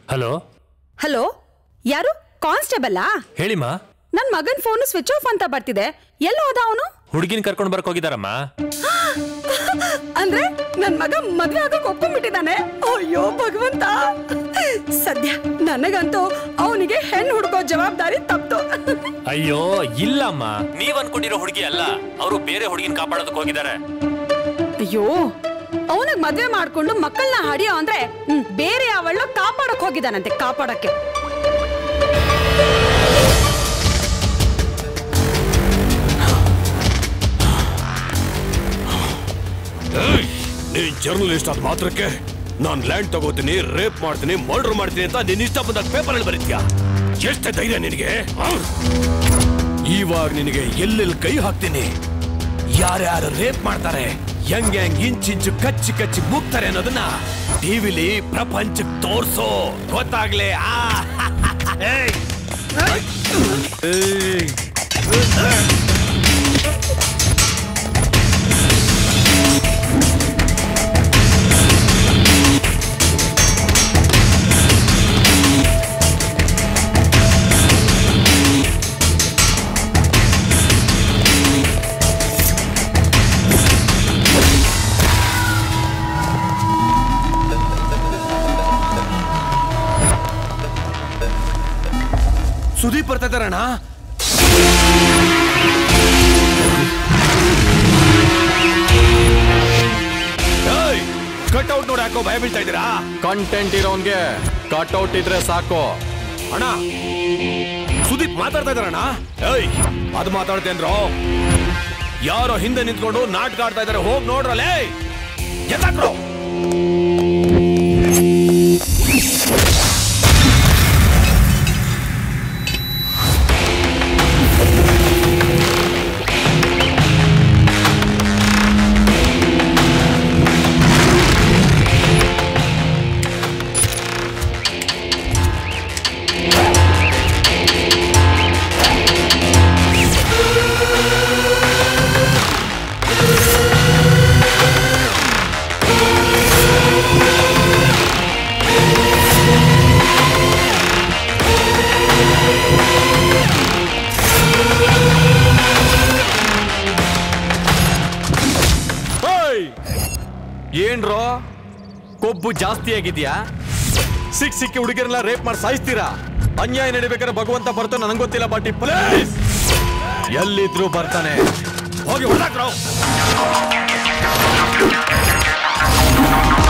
Hello hello ಯಾರು ಕಾನ್ಸ್ಟೇಬಲ್ಲಾ ಹೇಳಿಮ್ಮ ನನ್ ಮಗನ್ ಫೋನ್ ಸ್ವಿಚ್ ಆಫ್ ಅಂತ ಬರ್ತಿದೆ ಎಲ್ಲ ಹೋದ ಅವನು ಹುಡುಗಿನ ಕರ್ಕೊಂಡು ಬರಕ್ ಹೋಗಿದಾರಮ್ಮ ಅಂದ್ರೆ ನನ್ ಮಗ ಮದ್ವೆ ಆಗಕ್ ಒಪ್ಕೊಂಡ್ಬಿಟ್ಟಿದ್ದಾನೆ ಅಯ್ಯೋ ಭಗವಂತ ಸದ್ಯ ನನಗಂತೂ ಅವನಿಗೆ ಹೆಣ್ಣು ಹುಡುಕೋ ಜವಾಬ್ದಾರಿ ತಪ್ತು ಅಯ್ಯೋ ಇಲ್ಲಮ್ಮ ನೀವ್ ಅನ್ಕೊಂಡಿರೋ ಹುಡುಗಿ ಅಲ್ಲ ಅವರು ಬೇರೆ ಹುಡುಗಿನ ಕಾಪಾಡೋದಕ್ಕೆ ಹೋಗಿದ್ದಾರೆ ಅಯ್ಯೋ ಅವನಿಗೆ ಮದ್ವೆ ಮಾಡ್ಕೊಂಡು ಮಕ್ಕಳನ್ನ ಹಡಿಯೋ ಅಂದ್ರೆ ಹ್ಮ್, ಬೇರೆ ಅವಳ ಕಾಪಾಡಕ್ ಹೋಗಿದ್ದಾನಂತೆ ಕಾಪಾಡಕ್ಕೆ ನೀನ್ ಜರ್ನಲಿಸ್ಟ್ ಆದ ಮಾತ್ರಕ್ಕೆ ನಾನ್ ಲ್ಯಾಂಡ್ ತಗೋತೀನಿ ರೇಪ್ ಮಾಡ್ತೀನಿ ಮರ್ಡರ್ ಮಾಡ್ತೀನಿ ಅಂತ ನಿನ್ ಇಷ್ಟ ಬಂದಾಗ ಪೇಪರ್ ಅಲ್ಲಿ ಬರೀತ್ಯಾ ಎಷ್ಟೇ ಧೈರ್ಯ ನಿನಗೆ ಆ? ಇವಾಗ ನಿನಗೆ ಎಲ್ಲೆಲ್ಲಿ ಕೈ ಹಾಕ್ತೀನಿ ಯಾರ್ಯಾರು ರೇಪ್ ಮಾಡ್ತಾರೆ ಹೆಂಗ್ ಹೆಂಗ್ ಇಂಚಿಂಚು ಕಚ್ಚಿ ಕಚ್ಚಿ ಮುಗ್ತಾರೆ ಅನ್ನೋದನ್ನ ಟಿವಿಲಿ ಪ್ರಪಂಚಕ್ಕೆ ತೋರ್ಸೋ ಗೊತ್ತಾಗ್ಲೇ ಆ ಏಯ್! ಏಯ್! ಸುದೀಪ್ ಬರ್ತಾ ಇದಾರಣ್ಣ ಕಟ್ ಔಟ್ ನೋಡಿ ಹಾಕೋ ಭಯ ಬೀಳ್ತಾ ಇದ್ದೀರಾ ಕಂಟೆಂಟ್ ಇರೋನ್ಗೆ ಕಟ್ಔಟ್ ಇದ್ರೆ ಸಾಕು ಅಣ್ಣ ಸುದೀಪ್ ಮಾತಾಡ್ತಾ ಇದಾರಣ್ಣ ಏಯ್ ಅದು ಮಾತಾಡ್ತೇನ್ರೋ ಯಾರೋ ಹಿಂದೆ ನಿಂತ್ಕೊಂಡು ನಾಟಕ ಆಡ್ತಾ ಇದಾರೆ ಹೋಗ್ ನೋಡ್ರಲ್ಲೇ ಎತ್ತಾಕ್ರೋ ಏಯ್! ಏನ್ರೋ ಕೊಬ್ಬು ಜಾಸ್ತಿ ಆಗಿದ್ಯಾ ಸಿಕ್ ಸಿಕ್ಕಿ ಹುಡುಗಿರೆಲ್ಲ ರೇಪ್ ಮಾಡಿ ಸಾಯಿಸ್ತೀರಾ ಅನ್ಯಾಯ ನಡಿಬೇಕಾದ್ರೆ ಭಗವಂತ ಬರ್ತಾನೆ ನನಗೆ ಗೊತ್ತಿಲ್ಲ ಬಾಟಿ ಪ್ಲೀಸ್ ಎಲ್ಲಿದ್ರು ಬರ್ತಾನೆ ಹೋಗಿ ಹೊಡೆದಾಕ್ರೋ